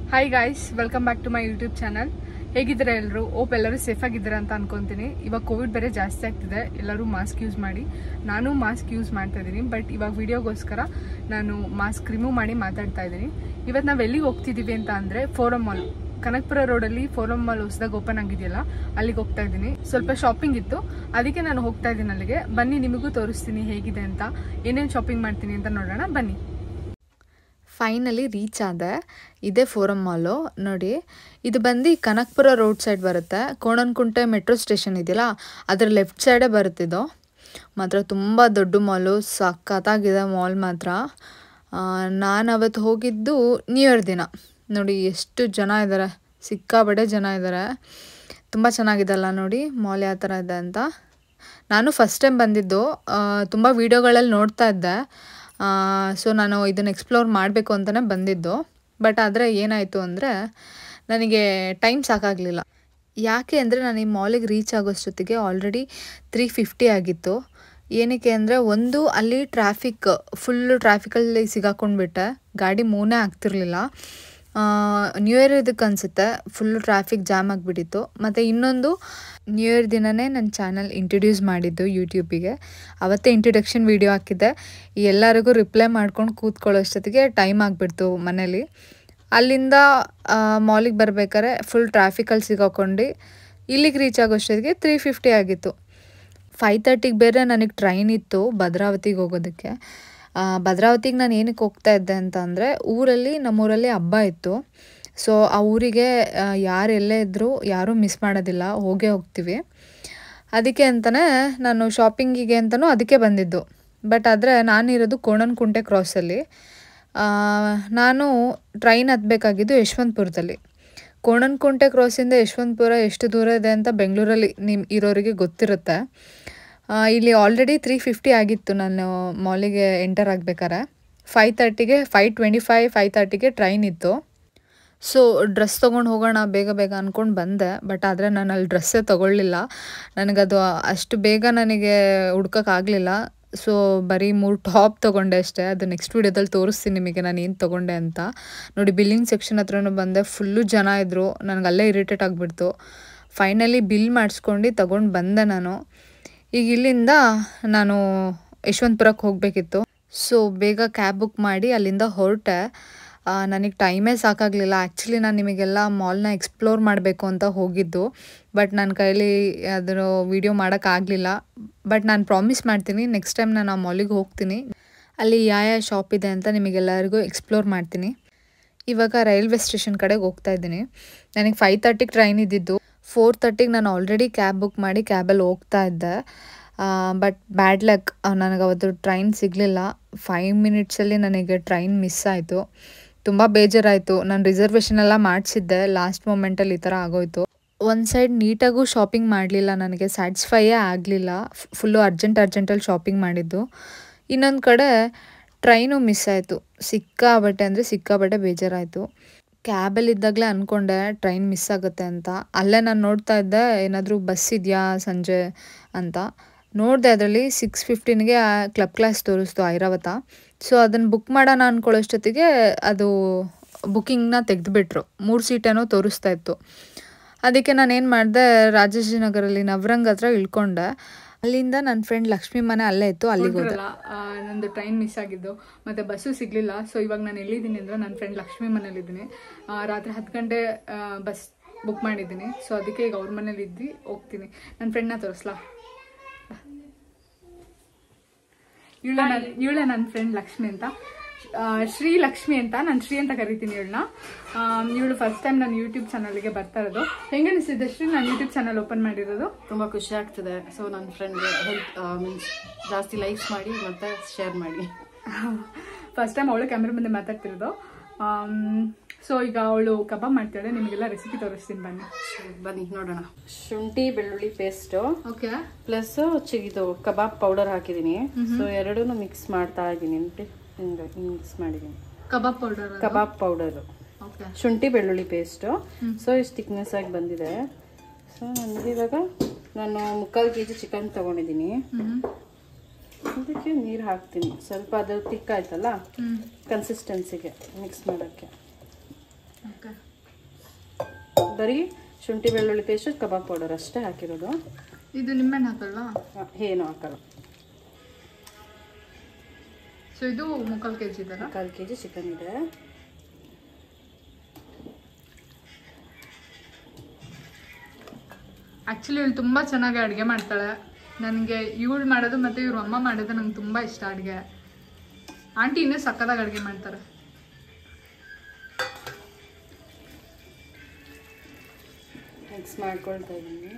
hi guys welcome back to my YouTube channel ಹೇಗಿದ್ದೀರಾ ಎಲ್ಲರೂ ಓಪ್ ಎಲ್ಲರೂ ಸೇಫ್ ಆಗಿದ್ದೀರಾ ಅಂತ ಅನ್ಕೊಂತೀನಿ ಇವಾಗ ಕೋವಿಡ್ ಬೇರೆ ಜಾಸ್ತಿ ಆಗ್ತಿದೆ ಎಲ್ಲರೂ ಮಾಸ್ಕ್ ಯೂಸ್ ಮಾಡಿ ನಾನು ಮಾಸ್ಕ್ ಯೂಸ್ ಮಾಡ್ತಾ ಇದ್ದೀನಿ ಬಟ್ ಇವಾಗ ವಿಡಿಯೋಗೋಸ್ಕರ ನಾನು ಮಾಸ್ಕ್ ರಿಮೂವ್ ಮಾಡಿ ಮಾತಾಡ್ತಾ ಇದ್ದೀನಿ ಇವತ್ತು ನಾವು ಎಲ್ಲಿಗೆ ಹೋಗ್ತಿದ್ದೀವಿ ಅಂತ ಅಂದರೆ ಫೋರಮ್ ಮಾಲ್ ಕನಕಪುರ ರೋಡಲ್ಲಿ ಫೋರಮ್ ಮಾಲ್ ಹೊಸದಾಗಿ ಓಪನ್ ಆಗಿದೆಯಲ್ಲ ಅಲ್ಲಿಗೆ ಹೋಗ್ತಾ ಇದ್ದೀನಿ ಸ್ವಲ್ಪ ಶಾಪಿಂಗ್ ಇತ್ತು ಅದಕ್ಕೆ ನಾನು ಹೋಗ್ತಾ ಇದ್ದೀನಿ ಅಲ್ಲಿಗೆ ಬನ್ನಿ ನಿಮಗೂ ತೋರಿಸ್ತೀನಿ ಹೇಗಿದೆ ಅಂತ ಏನೇನು ಶಾಪಿಂಗ್ ಮಾಡ್ತೀನಿ ಅಂತ ನೋಡೋಣ ಬನ್ನಿ ಫೈನಲಿ ರೀಚ್ ಆದೆ ಇದೇ ಫೋರಮ್ ಮಾಲು ನೋಡಿ ಇದು ಬಂದು ಕನಕಪುರ ರೋಡ್ ಸೈಡ್ ಬರುತ್ತೆ ಕೋಣನಕುಂಟೆ ಮೆಟ್ರೋ ಸ್ಟೇಷನ್ ಇದೆಯಲ್ಲ ಅದ್ರ ಲೆಫ್ಟ್ ಸೈಡೇ ಬರುತ್ತಿದ್ದು ಮಾತ್ರ ತುಂಬ ದೊಡ್ಡ ಮಾಲು ಸಖತ್ತಾಗಿದೆ ಮಾಲ್ ಮಾತ್ರ ನಾನು ಅವತ್ತು ಹೋಗಿದ್ದು ನ್ಯೂ ಇಯರ್ ದಿನ ನೋಡಿ ಎಷ್ಟು ಜನ ಇದ್ದಾರೆ ಸಿಕ್ಕಾಬಡೆ ಜನ ಇದ್ದಾರೆ ತುಂಬ ಚೆನ್ನಾಗಿದೆಲ್ಲ ನೋಡಿ ಮಾಲ್ ಯಾವ ಥರ ಇದೆ ಅಂತ ನಾನು ಫಸ್ಟ್ ಟೈಮ್ ಬಂದಿದ್ದು ತುಂಬ ವೀಡಿಯೋಗಳಲ್ಲಿ ನೋಡ್ತಾ ಇದ್ದೆ ಸೊ ನಾನು ಇದನ್ನು ಎಕ್ಸ್ಪ್ಲೋರ್ ಮಾಡಬೇಕು ಅಂತಲೇ ಬಂದಿದ್ದು ಬಟ್ ಆದರೆ ಏನಾಯಿತು ಅಂದರೆ ನನಗೆ ಟೈಮ್ ಸಾಕಾಗಲಿಲ್ಲ ಯಾಕೆ ಅಂದರೆ ನಾನು ಈ ಮಾಲಿಗೆ ರೀಚ್ ಆಗೋಷ್ಟೊತ್ತಿಗೆ ಆಲ್ರೆಡಿ ತ್ರೀ ಫಿಫ್ಟಿ ಆಗಿತ್ತು ಏನಕ್ಕೆ ಅಂದರೆ ಒಂದು ಅಲ್ಲಿ ಟ್ರಾಫಿಕ್ ಫುಲ್ಲು ಟ್ರಾಫಿಕಲ್ಲಿ ಸಿಗಾಕೊಂಡ್ಬಿಟ್ಟೆ ಗಾಡಿ ಮೂನೇ ಆಗ್ತಿರ್ಲಿಲ್ಲ ನ್ಯೂ ಇಯರ್ ಇದಕ್ಕೆ ಅನಿಸುತ್ತೆ ಫುಲ್ಲು ಟ್ರಾಫಿಕ್ ಜಾಮ್ ಆಗಿಬಿಟ್ಟಿತ್ತು ಮತ್ತು ಇನ್ನೊಂದು ನ್ಯೂ ಇಯರ್ ದಿನವೇ ನನ್ನ ಚಾನಲ್ ಇಂಟ್ರಡ್ಯೂಸ್ ಮಾಡಿದ್ದು ಯೂಟ್ಯೂಬಿಗೆ ಅವತ್ತೇ ಇಂಟ್ರಡಕ್ಷನ್ ವೀಡಿಯೋ ಹಾಕಿದ್ದೆ ಎಲ್ಲರಿಗೂ ರಿಪ್ಲೈ ಮಾಡ್ಕೊಂಡು ಕೂತ್ಕೊಳ್ಳೋಷ್ಟೊತ್ತಿಗೆ ಟೈಮ್ ಆಗಿಬಿಡ್ತು ಮನೇಲಿ ಅಲ್ಲಿಂದ ಮಾಲಿಗೆ ಬರ್ಬೇಕಾದ್ರೆ ಫುಲ್ ಟ್ರಾಫಿಕಲ್ಲಿ ಸಿಗಾಕೊಂಡು ಇಲ್ಲಿಗೆ ರೀಚ್ ಆಗೋಷ್ಟೊತ್ತಿಗೆ ತ್ರೀ ಫಿಫ್ಟಿ ಆಗಿತ್ತು ಫೈವ್ ತರ್ಟಿಗೆ ಬೇರೆ ನನಗೆ ಟ್ರೈನ್ ಇತ್ತು ಭದ್ರಾವತಿಗೆ ಹೋಗೋದಕ್ಕೆ ಭದ್ರಾವತಿಗೆ ನಾನು ಏನಕ್ಕೆ ಹೋಗ್ತಾ ಇದ್ದೆ ಅಂತ ಅಂದರೆ ಊರಲ್ಲಿ ನಮ್ಮೂರಲ್ಲಿ ಹಬ್ಬ ಇತ್ತು ಸೊ ಆ ಊರಿಗೆ ಯಾರು ಎಲ್ಲೇ ಇದ್ದರೂ ಯಾರೂ ಮಿಸ್ ಮಾಡೋದಿಲ್ಲ ಹೋಗೇ ಹೋಗ್ತೀವಿ ಅದಕ್ಕೆ ಅಂತಲೇ ನಾನು ಶಾಪಿಂಗಿಗೆ ಅಂತಲೂ ಅದಕ್ಕೆ ಬಂದಿದ್ದು ಬಟ್ ಆದರೆ ನಾನಿರೋದು ಕೋಣನಕುಂಟೆ ಕ್ರಾಸಲ್ಲಿ ನಾನು ಟ್ರೈನ್ ಹತ್ಬೇಕಾಗಿದ್ದು ಯಶವಂತಪುರದಲ್ಲಿ ಕೋಣನಕುಂಟೆ ಕ್ರಾಸಿಂದ ಯಶವಂತಪುರ ಎಷ್ಟು ದೂರ ಇದೆ ಅಂತ ಬೆಂಗಳೂರಲ್ಲಿ ನಿಮ್ಮ ಇರೋರಿಗೆ ಗೊತ್ತಿರುತ್ತೆ ಇಲ್ಲಿ ಆಲ್ರೆಡಿ ತ್ರೀ ಫಿಫ್ಟಿ ಆಗಿತ್ತು ನಾನು ಮಾಲಿಗೆ ಎಂಟರ್ ಆಗಬೇಕಾರೆ ಫೈವ್ ತರ್ಟಿಗೆ ಫೈವ್ ಟ್ವೆಂಟಿ ಫೈವ್ ಫೈವ್ ತರ್ಟಿಗೆ ಟ್ರೈನ್ ಇತ್ತು ಸೊ ಡ್ರೆಸ್ ತೊಗೊಂಡು ಹೋಗೋಣ ಬೇಗ ಬೇಗ ಅಂದ್ಕೊಂಡು ಬಂದೆ ಬಟ್ ಆದರೆ ನಾನು ಅಲ್ಲಿ ಡ್ರೆಸ್ಸೇ ತೊಗೊಳ್ಳಿಲ್ಲ ನನಗದು ಅಷ್ಟು ಬೇಗ ನನಗೆ ಹುಡ್ಕೋಕ್ಕಾಗಲಿಲ್ಲ ಸೊ ಬರೀ ಮೂರು ಟಾಪ್ ತೊಗೊಂಡೆ ಅಷ್ಟೇ ಅದು ನೆಕ್ಸ್ಟ್ ವೀಡಿಯೋದಲ್ಲಿ ತೋರಿಸ್ತೀನಿ ನಿಮಗೆ ನಾನು ಏನು ತೊಗೊಂಡೆ ಅಂತ ನೋಡಿ ಬಿಲ್ಲಿಂಗ್ ಸೆಕ್ಷನ್ ಹತ್ರನೂ ಬಂದೆ ಫುಲ್ಲು ಜನ ಇದ್ದರು ನನಗೆ ಅಲ್ಲೇ ಇರಿಟೇಟ್ ಆಗಿಬಿಡ್ತು ಫೈನಲಿ ಬಿಲ್ ಮಾಡಿಸ್ಕೊಂಡು ತೊಗೊಂಡು ಬಂದೆ ನಾನು ಈಗ ಇಲ್ಲಿಂದ ನಾನು ಯಶವಂತಪುರಕ್ಕೆ ಹೋಗಬೇಕಿತ್ತು ಸೊ ಬೇಗ ಕ್ಯಾಬ್ ಬುಕ್ ಮಾಡಿ ಅಲ್ಲಿಂದ ಹೊರಟೆ ನನಗೆ ಟೈಮೇ ಸಾಕಾಗಲಿಲ್ಲ ಆ್ಯಕ್ಚುಲಿ ನಾನು ನಿಮಗೆಲ್ಲ ಮಾಲ್ನ ಎಕ್ಸ್ಪ್ಲೋರ್ ಮಾಡಬೇಕು ಅಂತ ಹೋಗಿದ್ದು ಬಟ್ ನನ್ನ ಕೈಲಿ ಅದರ ವೀಡಿಯೋ ಮಾಡೋಕ್ಕಾಗಲಿಲ್ಲ ಬಟ್ ನಾನು ಪ್ರಾಮಿಸ್ ಮಾಡ್ತೀನಿ ನೆಕ್ಸ್ಟ್ ಟೈಮ್ ನಾನು ಆ ಮಾಲಿಗೆ ಹೋಗ್ತೀನಿ ಅಲ್ಲಿ ಯಾವ ಯಾವ ಶಾಪ್ ಇದೆ ಅಂತ ನಿಮಗೆಲ್ಲರಿಗೂ ಎಕ್ಸ್ಪ್ಲೋರ್ ಮಾಡ್ತೀನಿ ಇವಾಗ ರೈಲ್ವೆ ಸ್ಟೇಷನ್ ಕಡೆಗೆ ಹೋಗ್ತಾ ಇದ್ದೀನಿ ನನಗೆ ಫೈವ್ ತರ್ಟಿಗೆ ಟ್ರೈನ್ ಇದ್ದಿದ್ದು ಫೋರ್ ತರ್ಟಿಗೆ ನಾನು ಆಲ್ರೆಡಿ ಕ್ಯಾಬ್ ಬುಕ್ ಮಾಡಿ ಕ್ಯಾಬಲ್ಲಿ ಹೋಗ್ತಾ ಇದ್ದೆ ಬಟ್ ಬ್ಯಾಡ್ ಲಕ್ ನನಗೆ ಅವತ್ತು ಟ್ರೈನ್ ಸಿಗಲಿಲ್ಲ ಫೈವ್ ಮಿನಿಟ್ಸಲ್ಲಿ ನನಗೆ ಟ್ರೈನ್ ಮಿಸ್ ಆಯಿತು ತುಂಬ ಬೇಜಾರಾಯಿತು ನಾನು ರಿಸರ್ವೇಷನ್ ಎಲ್ಲ ಮಾಡಿಸಿದ್ದೆ ಲಾಸ್ಟ್ ಮೂಮೆಂಟಲ್ಲಿ ಈ ಥರ ಆಗೋಯ್ತು ಒಂದು ಸೈಡ್ ನೀಟಾಗೂ ಶಾಪಿಂಗ್ ಮಾಡಲಿಲ್ಲ ನನಗೆ ಸ್ಯಾಟಿಸ್ಫೈಯೇ ಆಗಲಿಲ್ಲ ಫುಲ್ಲು ಅರ್ಜೆಂಟ್ ಅರ್ಜೆಂಟಲ್ಲಿ ಶಾಪಿಂಗ್ ಮಾಡಿದ್ದು ಇನ್ನೊಂದು ಕಡೆ ಟ್ರೈನು ಮಿಸ್ ಆಯಿತು ಸಿಕ್ಕಾಬಟ್ಟೆ ಅಂದರೆ ಸಿಕ್ಕಾಬಟ್ಟೆ ಬೇಜಾರಾಯಿತು ಕ್ಯಾಬಲ್ಲಿ ಇದ್ದಾಗಲೇ ಅಂದ್ಕೊಂಡೆ ಟ್ರೈನ್ ಮಿಸ್ ಆಗುತ್ತೆ ಅಂತ ಅಲ್ಲೇ ನಾನು ನೋಡ್ತಾ ಇದ್ದೆ ಏನಾದರೂ ಬಸ್ ಇದೆಯಾ ಸಂಜೆ ಅಂತ ನೋಡಿದೆ ಅದರಲ್ಲಿ ಸಿಕ್ಸ್ ಫಿಫ್ಟೀನ್ಗೆ ಕ್ಲಬ್ ಕ್ಲಾಸ್ ತೋರಿಸ್ತು ಐರಾವತ ಸೊ ಅದನ್ನು ಬುಕ್ ಮಾಡೋಣ ಅಂದ್ಕೊಳ್ಳೋಷ್ಟೊತ್ತಿಗೆ ಅದು ಬುಕ್ಕಿಂಗ್ನ ತೆಗೆದುಬಿಟ್ರು ಮೂರು ಸೀಟೇನೋ ತೋರಿಸ್ತಾ ಇತ್ತು ಅದಕ್ಕೆ ನಾನು ಏನು ಮಾಡಿದೆ ರಾಜಾಜಿನಗರಲ್ಲಿ ನವರಂಗ್ ಹತ್ರ ಇಳ್ಕೊಂಡೆ ಅಲ್ಲಿಂದ ನನ್ನ ಫ್ರೆಂಡ್ ಲಕ್ಷ್ಮಿ ಮನೆ ಅಲ್ಲೇ ಇತ್ತು ಅಲ್ಲಿಗೆ ಹೋದೆ ನಂದು ಟ್ರೈನ್ ಮಿಸ್ ಆಗಿದ್ದು ಮತ್ತೆ ಬಸ್ಸು ಸಿಗ್ಲಿಲ್ಲ ಸೊ ಇವಾಗ ನಾನು ಎಲ್ಲಿದ್ದೀನಿ ಅಂದ್ರೆ ನನ್ನ ಫ್ರೆಂಡ್ ಲಕ್ಷ್ಮಿ ಮನೇಲಿದ್ದೀನಿ ರಾತ್ರಿ ಹತ್ತು ಗಂಟೆ ಬಸ್ ಬುಕ್ ಮಾಡಿದ್ದೀನಿ ಸೊ ಅದಕ್ಕೆ ಈಗ ಅವ್ರ ಮನೇಲಿ ಇದ್ದು ಹೋಗ್ತೀನಿ ನನ್ನ ಫ್ರೆಂಡ್ನ ತೋರಿಸ್ಲಾ ಇವಳ ಇವಳ ನನ್ನ ಫ್ರೆಂಡ್ ಲಕ್ಷ್ಮಿ ಅಂತ ಶ್ರೀ ಲಕ್ಷ್ಮಿ ಅಂತ ನಾನು ಶ್ರೀ ಅಂತ ಕರಿತೀನಿ ಇವಳನ್ನ ಇವಳು ಫಸ್ಟ್ ಟೈಮ್ ನಾನು ಯೂಟ್ಯೂಬ್ ಚಾನಲ್ಗೆ ಬರ್ತಾ ಇರೋದು ಹೆಂಗೆ ಅನಿಸಿದೆ ಶ್ರೀ ನಾನು ಯೂಟ್ಯೂಬ್ ಚಾನಲ್ ಓಪನ್ ಮಾಡಿರೋದು ತುಂಬ ಖುಷಿ ಆಗ್ತದೆ ಸೊ ನನ್ನ ಫ್ರೆಂಡ್ಗೆ ಹೆಲ್ಪ್ ಮೀನ್ಸ್ ಜಾಸ್ತಿ ಲೈಕ್ಸ್ ಮಾಡಿ ಮತ್ತೆ ಶೇರ್ ಮಾಡಿ ಫಸ್ಟ್ ಟೈಮ್ ಅವಳು ಕ್ಯಾಮ್ರಾ ಮುಂದೆ ಮಾತಾಡ್ತಿರೋದು ಸೊ ಈಗ ಅವಳು ಕಬಾಬ್ ಮಾಡ್ತಾಳೆ ನಿಮಗೆಲ್ಲ ರೆಸಿಪಿ ತೋರಿಸ್ತೀನಿ ಬನ್ನಿ ಬನ್ನಿ ನೋಡೋಣ ಶುಂಠಿ ಬೆಳ್ಳುಳ್ಳಿ ಪೇಸ್ಟ್ ಓಕೆ ಪ್ಲಸ್ ಇದು ಕಬಾಬ್ ಪೌಡರ್ ಹಾಕಿದ್ದೀನಿ ಸೊ ಎರಡೂ ಮಿಕ್ಸ್ ಮಾಡ್ತಾ ಇದ್ದೀನಿ ಹಿಂಗೆ ಮಿಕ್ಸ್ ಮಾಡಿದ್ದೀನಿ ಕಬಾಬ್ ಪೌಡರ್ ಕಬಾಬ್ ಪೌಡರು ಓಕೆ ಶುಂಠಿ ಬೆಳ್ಳುಳ್ಳಿ ಪೇಸ್ಟು ಸೊ ಇಷ್ಟು ಥಿಕ್ನೆಸ್ ಆಗಿ ಬಂದಿದೆ ಸೊ ನನಗೆ ಇವಾಗ ನಾನು ಮುಕ್ಕಾಲು ಕೆ ಜಿ ಚಿಕನ್ ತೊಗೊಂಡಿದ್ದೀನಿ ಅದಕ್ಕೆ ನೀರು ಹಾಕ್ತೀನಿ ಸ್ವಲ್ಪ ಅದು ತಿಕ್ ಆಯ್ತಲ್ಲ ಕನ್ಸಿಸ್ಟೆನ್ಸಿಗೆ ಮಿಕ್ಸ್ ಮಾಡೋಕ್ಕೆ ಓಕೆ ಬರೀ ಶುಂಠಿ ಬೆಳ್ಳುಳ್ಳಿ ಪೇಸ್ಟ್ ಕಬಾಬ್ ಪೌಡರ್ ಅಷ್ಟೇ ಹಾಕಿರೋದು ಇದು ನಿಂಬೆಹಣ್ಣು ಹಾಕಲ್ವಾ ಹ, ಏನು ಹಾಕಲ್ಲ ಸೊ ಇದು ಮುಕ್ಕಾಲು ಕೆ ಜಿ ಇದಲ್ಲ ಕಾಲು ಕೆ ಜಿ ಚಿಕನ್ ಇದೆ ಆ್ಯಕ್ಚುಲಿ ಇವಳು ತುಂಬ ಚೆನ್ನಾಗಿ ಅಡುಗೆ ಮಾಡ್ತಾಳೆ ನನಗೆ ಇವಳು ಮಾಡೋದು ಮತ್ತು ಇವ್ರ ಅಮ್ಮ ಮಾಡೋದು ನಂಗೆ ತುಂಬ ಇಷ್ಟ ಅಡುಗೆ ಆಂಟಿ ಇನ್ನೂ ಸಕ್ಕತ್ತಾಗಿ ಅಡುಗೆ ಮಾಡ್ತಾರೆ ಮಿಕ್ಸ್ ಮಾಡ್ಕೊಳ್ತಾ ಇದ್ದೀನಿ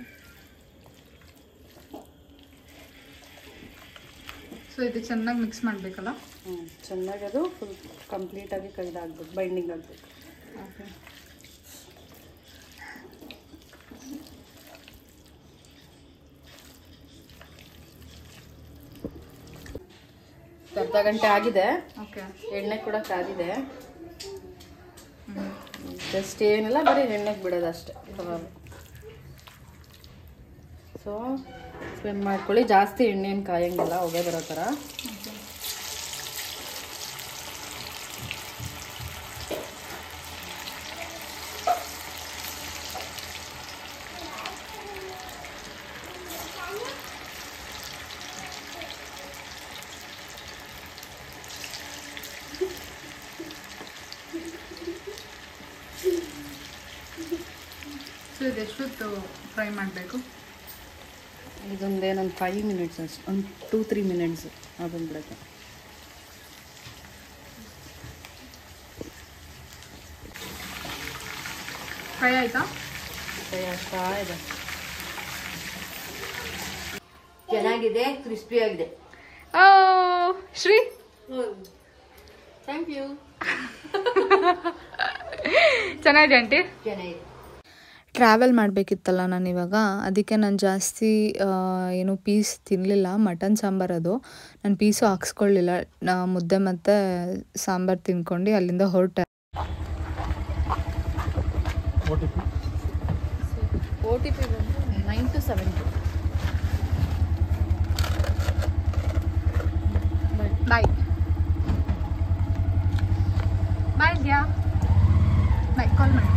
ಸೊ ಇದು ಚೆನ್ನಾಗಿ ಮಿಕ್ಸ್ ಮಾಡಬೇಕಲ್ಲ ಹ್ಞೂ ಚೆನ್ನಾಗಿ ಅದು ಫುಲ್ ಕಂಪ್ಲೀಟಾಗಿ ಕೈದಾಗ್ಬೇಕು ಬೈಂಡಿಂಗ್ ಆಗಬೇಕು ಓಕೆ ಅರ್ಧ ಗಂಟೆ ಆಗಿದೆ ಓಕೆ ಎಣ್ಣೆ ಕೂಡ ಕಾದಿದೆ ಜಸ್ಟ್ ಏನಿಲ್ಲ ಬರೀ ಎಣ್ಣೆಗೆ ಬಿಡೋದು ಅಷ್ಟೇ ಕಬಾಬ್ ಸೊ ಸ್ವಿಮ್ ಮಾಡ್ಕೊಳ್ಳಿ ಜಾಸ್ತಿ ಎಣ್ಣೆಯನ್ನು ಕಾಯಂಗಿಲ್ಲ ಹೊಗೆ ಬರೋ ಥರ ಸೊ ಇದೆಷ್ಟೊತ್ತು ಫ್ರೈ ಮಾಡಬೇಕು ಇದೊಂದೇನೊಂದು ಫೈವ್ ಮಿನಿಟ್ಸ್ ಅಷ್ಟು ಒಂದು ಟೂ ತ್ರೀ ಮಿನಿಟ್ಸ್ ಅದನ್ನು ಬಿಡೋಕ್ಕೆ ಫ್ರೈ ಆಯಿತಾ ಫ್ರೈ ಆಗ್ತಾ ಇದೆ ಚೆನ್ನಾಗಿದೆ ಕ್ರಿಸ್ಪಿ ಆಗಿದೆ ಓ ಶ್ರೀ ಥ್ಯಾಂಕ್ ಯು ಚೆನ್ನಾಗಿದೆ ಆಂಟಿ ಚೆನ್ನಾಗಿದೆ ಟ್ರಾವೆಲ್ ಮಾಡಬೇಕಿತ್ತಲ್ಲ ನಾನು ಇವಾಗ ಅದಕ್ಕೆ ನಾನು ಜಾಸ್ತಿ ಆ, ಏನು ಪೀಸ್ ತಿನ್ನಲಿಲ್ಲ ಮಟನ್ ಸಾಂಬಾರು ಅದು ನಾನು ಪೀಸು ಹಾಕ್ಸ್ಕೊಳ್ಳಿಲ್ಲ ನಾ ಮುದ್ದೆ ಮತ್ತು ಸಾಂಬಾರು ತಿನ್ಕೊಂಡು ಅಲ್ಲಿಂದ ಹೊರಟೆ ಓ ಟಿ ಪಿ ಬಂದು nine two seven two bye bye yeah bye call ಮಾಡಿ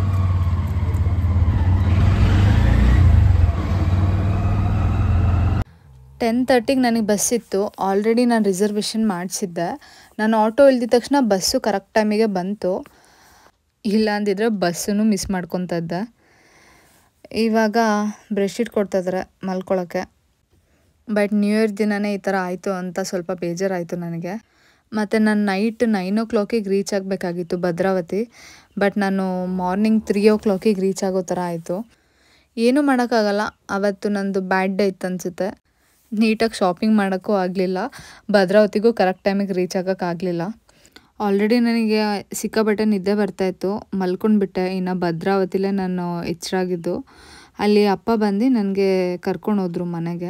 ಟೆನ್ ತರ್ಟಿಗೆ ನನಗೆ ಬಸ್ ಇತ್ತು ಆಲ್ರೆಡಿ ನಾನು ರಿಸರ್ವೇಷನ್ ಮಾಡಿಸಿದ್ದೆ ನಾನು ಆಟೋ ಇಳ್ದಿದ ತಕ್ಷಣ ಬಸ್ಸು ಕರೆಕ್ಟ್ ಟೈಮಿಗೆ ಬಂತು ಇಲ್ಲ ಅಂದಿದ್ರೆ ಬಸ್ಸನ್ನು ಮಿಸ್ ಮಾಡ್ಕೊತಾ ಇದ್ದೆ ಇವಾಗ ಬ್ರೆಡ್ಶೀಟ್ ಕೊಡ್ತಾಯಿದ್ದಾರೆ ಮಲ್ಕೊಳ್ಳೋಕ್ಕೆ ಬಟ್ ನ್ಯೂ ಇಯರ್ ದಿನವೇ ಈ ಥರ ಆಯಿತು ಅಂತ ಸ್ವಲ್ಪ ಬೇಜಾರಾಯಿತು ನನಗೆ ಮತ್ತು ನಾನು ನೈಟ್ ನೈನ್ ಓ ಕ್ಲಾಕಿಗೆ ರೀಚ್ ಆಗಬೇಕಾಗಿತ್ತು ಭದ್ರಾವತಿ ಬಟ್ ನಾನು ಮಾರ್ನಿಂಗ್ ತ್ರೀ ಓ ಕ್ಲಾಕಿಗೆ ರೀಚ್ ಆಗೋ ಥರ ಆಯಿತು ಏನೂ ಮಾಡೋಕ್ಕಾಗಲ್ಲ ಅವತ್ತು ನಂದು ಬ್ಯಾಡ್ ಡೇ ಇತ್ತು ಅನಿಸುತ್ತೆ ನೀಟಾಗಿ ಶಾಪಿಂಗ್ ಮಾಡೋಕ್ಕೂ ಆಗಲಿಲ್ಲ ಭದ್ರಾವತಿಗೂ ಕರೆಕ್ಟ್ ಟೈಮಿಗೆ ರೀಚ್ ಆಗೋಕ್ಕಾಗಲಿಲ್ಲ ಆಲ್ರೆಡಿ ನನಗೆ ಸಿಕ್ಕಾಪಟ್ಟೆ ನಿದ್ದೆ ಬರ್ತಾಯಿತ್ತು ಮಲ್ಕೊಂಡ್ಬಿಟ್ಟೆ ಇನ್ನು ಭದ್ರಾವತಿಲೇ ನಾನು ಎಚ್ಚರಾಗಿದ್ದು ಅಲ್ಲಿ ಅಪ್ಪ ಬಂದು ನನಗೆ ಕರ್ಕೊಂಡು ಹೋದ್ರು ಮನೆಗೆ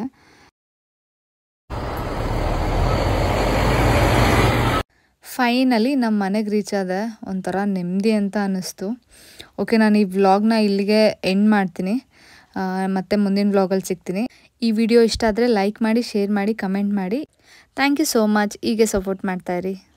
ಫೈನಲಿ ನಮ್ಮ ಮನೆಗೆ ರೀಚ್ ಆದೆ ಒಂಥರ ನೆಮ್ಮದಿ ಅಂತ ಅನ್ನಿಸ್ತು ಓಕೆ ನಾನು ಈ ವ್ಲಾಗ್ನ ಇಲ್ಲಿಗೆ ಎಂಡ್ ಮಾಡ್ತೀನಿ ಆ, ಮತ್ತೆ ಮುಂದಿನ ವ್ಲಾಗಲ್ಲಿ ಸಿಗ್ತೀನಿ ಈ ವಿಡಿಯೋ ಇಷ್ಟ ಆದರೆ ಲೈಕ್ ಮಾಡಿ ಶೇರ್ ಮಾಡಿ ಕಮೆಂಟ್ ಮಾಡಿ ಥ್ಯಾಂಕ್ ಯು ಸೋ ಮಚ್ ಹೀಗೆ ಸಪೋರ್ಟ್ ಮಾಡ್ತಾಯಿರಿ